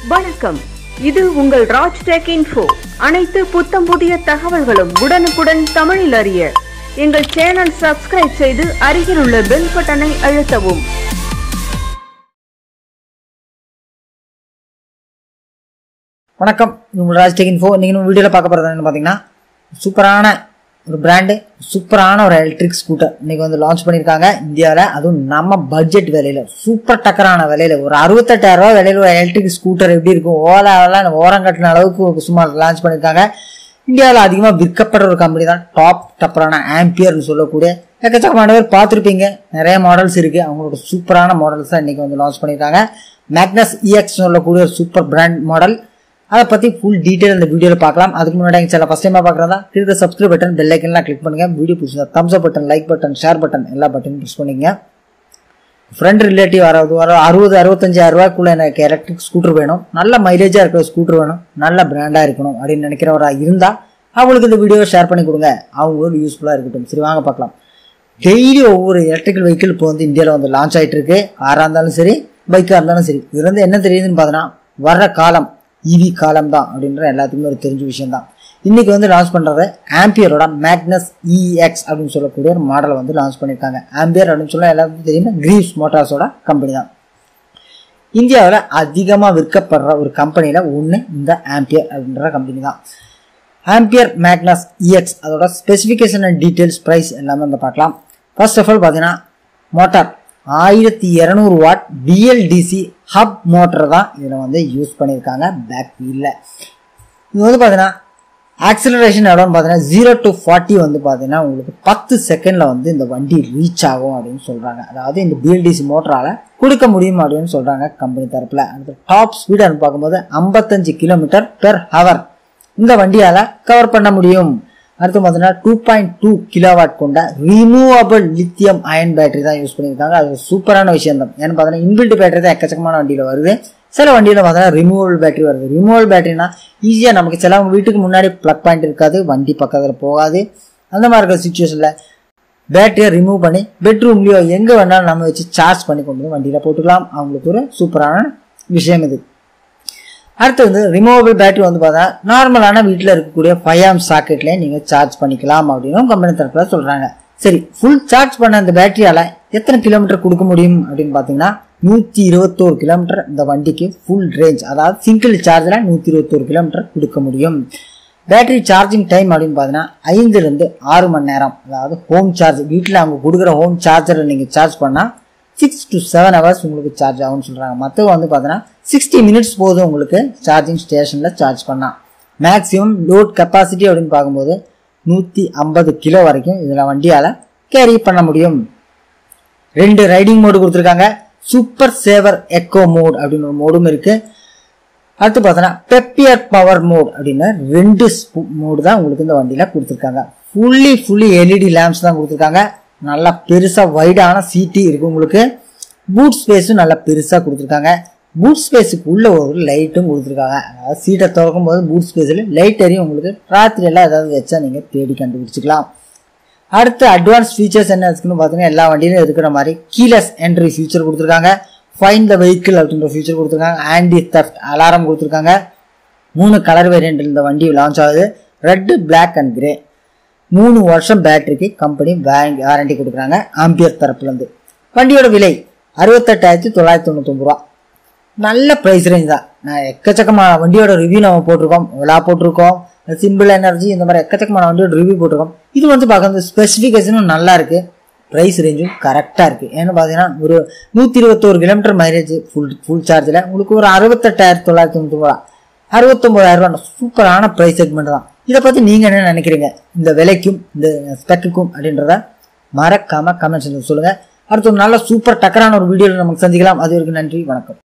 வணக்கம் இது உங்கள் ராஜ் டெக் இன்ஃபோ அனைத்து புத்தம் புதிய தகவல்களும் உடனுக்குடன் தமிழில் அறிய எங்கள் சேனல் சப்ஸ்கிரைப் செய்து அருகில் உள்ள பெல் பட்டனை அழுத்தவும் வணக்கம் இது உங்கள் ராஜ்டெக் இன்ஃபோ நீங்கள் நம்ம வீடியோவில் பார்க்க போகிறது என்ன பார்த்தீங்கன்னா சூப்பரான ஒரு பிராண்டு சூப்பரான ஒரு எலக்ட்ரிக் ஸ்கூட்டர் இன்னைக்கு வந்து லான்ச் பண்ணியிருக்காங்க இந்தியாவில் அதுவும் நம்ம பட்ஜெட் விலையில சூப்பர் டக்கரான விலையில ஒரு அறுபத்தெட்டாயிரம் ரூபா விலையில ஒரு எலக்ட்ரிக் ஸ்கூட்டர் எப்படி இருக்கும் ஓலாவெல்லாம் ஓரம் கட்டின அளவுக்கு சும்மா லான்ச் பண்ணியிருக்காங்க இந்தியாவில் அதிகமாக விற்கப்படுற ஒரு கம்பெனி தான் டாப் டப்பரான ஆம்பியர்னு சொல்லக்கூடிய எக்கச்சக்கமான பேர் பார்த்துருப்பீங்க நிறைய மாடல்ஸ் இருக்கு அவங்களோட சூப்பரான மாடல்ஸ் தான் இன்னைக்கு வந்து லான்ச் பண்ணியிருக்காங்க மேக்னஸ் இஎக்ஸ் சொல்லக்கூடிய ஒரு சூப்பர் பிராண்ட் மாடல் அதை பற்றி ஃபுல் டீட்டெயில் இந்த வீடியோவில் பார்க்கலாம் அதுக்கு முன்னாடி எங்கள் சேனல் ஃபஸ்ட் டைமாக பார்க்குறதா கீழே சப்ஸ்கிரைப் பட்டன் பெல் ஐக்கன்லாம் கிளிக் பண்ணுங்க வீடியோ பிடிச்சா thumbs up button like button share button எல்லா பட்டனும் ப்ரெஸ் பண்ணிங்க ஃப்ரெண்ட் ரிலேட்டிவ் வர வர அறுபது அறுபத்தஞ்சாயிரம் ரூபாய்க்குள்ள எனக்கு எலக்ட்ரிக் ஸ்கூட்டர் வேணும் நல்ல மைலேஜாக இருக்கிற ஸ்கூட்டர் வேணும் நல்ல பிராண்டாக இருக்கணும் அப்படின்னு நினைக்கிறவராக இருந்தால் அவங்களுக்கு இந்த வீடியோவை ஷேர் பண்ணி கொடுங்க அவங்களுக்கு யூஸ்ஃபுல்லாக இருக்கட்டும் சரி வாங்க பார்க்கலாம் டெய்லி ஒவ்வொரு எலக்ட்ரிக்கல் வெஹிக்கிள் இப்போ வந்து இந்தியாவில் வந்து லான்ச் ஆகிட்டு இருக்கு காராக இருந்தாலும் சரி பைக்காக இருந்தாலும் சரி இதுல இருந்து என்ன தெரியுதுன்னு பார்த்தோன்னா வர்ற காலம் இவி காலம் தான் அப்படின்ற எல்லாத்துக்குமே ஒரு தெரிஞ்ச விஷயம் தான் இன்னைக்கு வந்து லான்ச் பண்ணுறது ஆம்பியரோட மேக்னஸ் இஎக்ஸ் அப்படின்னு சொல்லக்கூடிய ஒரு மாடலை வந்து லான்ச் பண்ணியிருக்காங்க ஆம்பியர் அப்படின்னு சொல்ல எல்லாத்துக்கும் தெரியுமா கிரீவ்ஸ் மோட்டார்ஸோட கம்பெனி தான் இந்தியாவில் அதிகமாக விற்கப்படுற ஒரு கம்பெனியில் ஒன்று இந்த ஆம்பியர் அப்படின்ற கம்பெனி தான் ஆம்பியர் மேக்னஸ் இஎக்ஸ் அதோட ஸ்பெசிஃபிகேஷன் அண்ட் டீட்டெயில்ஸ் ப்ரைஸ் எல்லாமே வந்து பார்க்கலாம் ஃபர்ஸ்ட் ஆஃப் ஆல் பார்த்தீங்கன்னா மோட்டார் ஆயிரத்தி இரநூறு வாட் பிஎல்டிசி ஹப் மோட்டர் தான் இதில் வந்து யூஸ் பண்ணியிருக்காங்க பேக் வீலில் இது வந்து பார்த்தீங்கன்னா ஆக்சிலரேஷன் எவ்வளோன்னு பார்த்தீங்கன்னா ஜீரோ டு ஃபார்ட்டி வந்து பார்த்தீங்கன்னா உங்களுக்கு பத்து செகண்டில் வந்து இந்த வண்டி ரீச் ஆகும் அப்படின்னு சொல்கிறாங்க அதாவது இந்த பிஎல்டிசி மோட்டரால் கொடுக்க முடியும் அப்படின்னு சொல்கிறாங்க கம்பெனி தரப்பில் அடுத்து டாப் ஸ்பீடுன்னு பார்க்கும்போது ஐம்பத்தஞ்சு கிலோமீட்டர் பெர் ஹவர் இந்த வண்டியால் கவர் பண்ண முடியும் அடுத்து பார்த்தீங்கன்னா டூ பாயிண்ட் டூ கிலோவாட் கொண்ட ரிமூவபிள் லித்தியம் அயன் பேட்டரி தான் யூஸ் பண்ணியிருக்காங்க அது சூப்பரான விஷயம் தான் ஏன்னு பார்த்தீங்கன்னா இன்பில்ட் பேட்டரி தான் எக்கச்சக்கமான வண்டியில் வருது சில வண்டியில் பார்த்தீங்கன்னா ரிமூவல் பேட்டரி வருது ரிமூவல் பேட்டரினா ஈஸியாக நமக்கு சிலவங்க வீட்டுக்கு முன்னாடி ப்ளக் பாயிண்ட் இருக்காது வண்டி பக்கத்தில் போகாது அந்த மாதிரி இருக்கிற சுச்சுவேஷனில் பேட்டரியை ரிமூவ் பண்ணி பெட்ரூம்லேயோ எங்கே வேணாலும் நம்ம வச்சு சார்ஜ் பண்ணி கொண்டு வந்து வண்டியில் போட்டுக்கலாம் அவங்களுக்கு ஒரு சூப்பரான விஷயம் இது அடுத்து வந்து ரிமூவபிள் பேட்டரி வந்து பார்த்தா நார்மலான வீட்டில் இருக்கக்கூடிய ஃபைவ் ஆம் சாக்கெட்லேயே நீங்கள் சார்ஜ் பண்ணிக்கலாம் அப்படின்னு கம்பெனி தரப்பில் சொல்கிறாங்க சரி ஃபுல் சார்ஜ் பண்ண அந்த பேட்டரியால் எத்தனை கிலோமீட்டர் கொடுக்க முடியும் அப்படின்னு பார்த்தீங்கன்னா நூற்றி இருபத்தோரு கிலோமீட்டர் இந்த வண்டிக்கு ஃபுல் ரேஞ்ச் அதாவது சிங்கிள் சார்ஜில் நூற்றி இருபத்தோரு கிலோமீட்டர் கொடுக்க முடியும் பேட்டரி சார்ஜிங் டைம் அப்படின்னு பார்த்தீங்கன்னா ஐந்துலேருந்து ஆறு மணி நேரம் அதாவது ஹோம் சார்ஜ் வீட்டில் அவங்க கொடுக்குற ஹோம் சார்ஜரை நீங்கள் சார்ஜ் பண்ணால் சிக்ஸ் டு செவன் ஹவர்ஸ் உங்களுக்கு சார்ஜ் ஆகும்னு சொல்கிறாங்க மற்ற வந்து பார்த்தீங்கன்னா சிக்ஸ்டி மினிட்ஸ் போதும் உங்களுக்கு சார்ஜிங் ஸ்டேஷனில் சார்ஜ் பண்ணால் மேக்ஸிமம் லோட் கெப்பாசிட்டி அப்படின்னு பார்க்கும்போது நூற்றி ஐம்பது கிலோ வரைக்கும் இதில் வண்டியால் கேரி பண்ண முடியும் ரெண்டு ரைடிங் மோடு கொடுத்துருக்காங்க சூப்பர் சேவர் எக்கோ மோட் அப்படின்னு ஒரு மோடும் இருக்குது அடுத்து பார்த்தோன்னா பெப்பியர் பவர் மோட் அப்படின்னு ரெண்டு மோடு தான் உங்களுக்கு இந்த வண்டியில் கொடுத்துருக்காங்க ஃபுல்லி ஃபுல்லி எல்இடி லேம்ப்ஸ் தான் கொடுத்துருக்காங்க நல்லா பெருசாக வைடான சீட்டு இருக்கு உங்களுக்கு பூட் ஸ்பேஸும் நல்லா பெருசாக கொடுத்துருக்காங்க பூட் ஸ்பேஸுக்கு உள்ள ஒரு லைட்டும் கொடுத்துருக்காங்க அதாவது சீட்டை திறக்கும் போது பூட் ஸ்பேஸில் லைட் எரியும் உங்களுக்கு ராத்திரி எல்லாம் ஏதாவது வச்சா நீங்கள் தேடி கண்டுபிடிச்சிக்கலாம் அடுத்து அட்வான்ஸ் ஃபீச்சர்ஸ் என்ன இருக்குன்னு பார்த்தீங்கன்னா எல்லா வண்டியிலும் இருக்கிற மாதிரி கீலஸ் என்ட்ரி ஃபீச்சர் கொடுத்துருக்காங்க ஃபைன் த வெஹிக்கிள் அப்படின்ற ஃபீச்சர் கொடுத்துருக்காங்க ஆன்டி தஃப்ட் அலாரம் கொடுத்துருக்காங்க மூணு கலர் வேரியன்ட் இந்த வண்டி லான்ச் ஆகுது ரெட்டு பிளாக் அண்ட் கிரே மூணு வருஷம் பேட்டரிக்கு கம்பெனி வாரண்டி கொடுக்குறாங்க ஆம்பியர் தரப்புலேருந்து வண்டியோட விலை அறுபத்தெட்டாயிரத்தி தொள்ளாயிரத்தி தொண்ணூத்தொம்பது ரூபா நல்ல ப்ரைஸ் ரேஞ்ச் தான் நான் எக்கச்சக்கமான வண்டியோட ரிவ்யூ நம்ம போட்டிருக்கோம் விழா போட்டிருக்கோம் சிம்பிள் எனர்ஜி இந்த மாதிரி எக்கச்சக்கமான வண்டியோட ரிவ்யூ போட்டிருக்கோம் இது வந்து பார்க்குறது ஸ்பெசிஃபிகேஷனும் நல்லா இருக்கு ப்ரைஸ் ரேஞ்சும் கரெக்டாக இருக்குது ஏன்னு பார்த்தீங்கன்னா ஒரு நூற்றி இருபத்தோரு கிலோமீட்டர் மைலேஜ் ஃபுல் ஃபுல் சார்ஜில் உங்களுக்கு ஒரு அறுபத்தெட்டாயிரத்தி தொள்ளாயிரத்தி தொண்ணூற்றி ரூபா அறுபத்தொம்போதாயிரம் ரூபா சூப்பரான ப்ரைஸ் செக்மெண்ட் தான் இதை பற்றி நீங்கள் என்ன நினைக்கிறீங்க இந்த விலைக்கும் இந்த ஸ்பெக்குக்கும் அப்படின்றத மறக்காமல் கமெண்ட்ஸ் சொல்லுங்கள் அடுத்து ஒரு நல்ல சூப்பர் டக்கரான ஒரு வீடியோவில் நமக்கு சந்திக்கலாம் அது வரைக்கும் நன்றி வணக்கம்